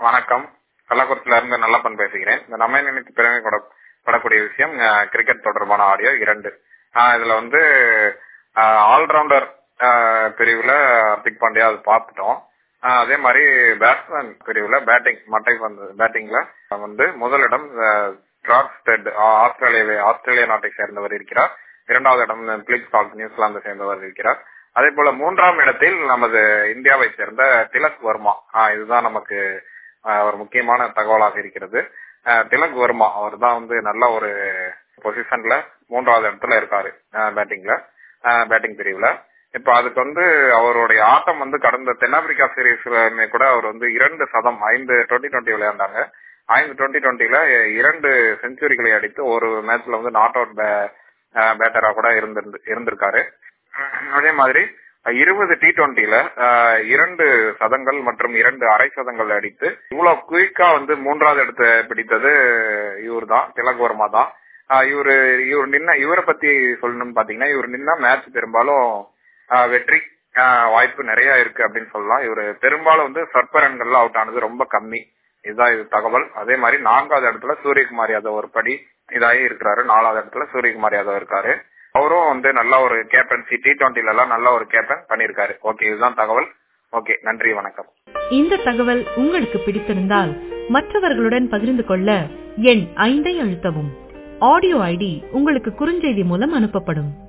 வணக்கம் கள்ளக்குறிச்சியில இருந்து நல்லப்பன் பேசுகிறேன் இந்த நம்ம நினைத்து பெருமை கொட- படக்கூடிய விஷயம் அஹ், கிரிக்கெட் தொடர்பான ஆடியோ இரண்டு அஹ், இதுல வந்து ஆல்ரவுண்டர் பிரிவுல ஹர்திக் பாண்டியா அது பார்த்துட்டோம் அஹ், அதே மாதிரி பேட்ஸ்மேன் பிரிவுல பேட்டிங் மட்டை பந்து பேட்டிங்ல வந்து முதலிடம் ஸ்டெட் ஆஸ்திரேலியா ஆஸ்திரேலியா நாட்டை சேர்ந்தவர் இருக்கிறார் இரண்டாவது இடம் பிளிக் ஸ்டாக் நியூசிலாந்து சேர்ந்தவர் இருக்கிறார் அதே போல மூன்றாம் இடத்தில் நமது இந்தியாவை சேர்ந்த திலக் வர்மா ஆஹ் இதுதான் நமக்கு ஆஹ் ஒரு முக்கியமான தகவலாக இருக்கிறது ஆஹ் திலக் வர்மா அவர் தான் வந்து நல்ல ஒரு பொசிஷன்ல மூன்றாவது இடத்துல இருக்காரு பேட்டிங்ல பேட்டிங் பிரிவுல இப்ப அதுக்கு வந்து அவருடைய ஆட்டம் வந்து கடந்த தென்னாப்பிரிக்கா சீரீஸ்ல கூட அவர் வந்து இரண்டு சதம் ஐந்து டுவெண்ட்டி டுவெண்ட்டி விளையாண்டாங்க ஐந்து டுவெண்ட்டி டுவெண்ட்டில இரண்டு செஞ்சுரிகளை அடித்து ஒரு மேட்ச்ல வந்து நாட் அவுட் பேட்டரா கூட இருந்திருந்து இருந்திருக்காரு அதே மாதிரி இருபது டி டுவெண்ட்டில இரண்டு சதங்கள் மற்றும் இரண்டு அரை சதங்கள் அடித்து இவ்வளவு குயிக்கா வந்து மூன்றாவது இடத்தை பிடித்தது இவர் தான் திலக் வர்மா தான் ஆஹ் இவரு இவர் நின்ன இவரை பத்தி சொல்லணும்னு பாத்தீங்கன்னா இவர் நின்னா மேட்ச் பெரும்பாலும் ஆஹ் வெற்றி ஆஹ் வாய்ப்பு நிறைய இருக்கு அப்படின்னு சொல்லலாம் இவர் பெரும்பாலும் வந்து சொற்ப ரன்கள்ல அவுட் ஆனது ரொம்ப கம்மி இதுதான் இது தகவல் அதே மாதிரி நான்காவது இடத்துல சூரியகுமார் யாதவ் ஒரு படி இதாகி இருக்கிறாரு நாலாவது இடத்துல சூரியகுமார் யாதவ் இருக்காரு அவரும் வந்து நல்ல ஒரு கேப்டன்சி டி டுவெண்ட்டில எல்லாம் நல்ல ஒரு கேப்டன் பண்ணிருக்காரு ஓகே இதுதான் தகவல் ஓகே நன்றி வணக்கம் இந்த தகவல் உங்களுக்கு பிடித்திருந்தால் மற்றவர்களுடன் பகிர்ந்து கொள்ள எண் ஐந்தை அழுத்தவும் ஆடியோ ஐடி உங்களுக்கு குறுஞ்செய்தி மூலம் அனுப்பப்படும்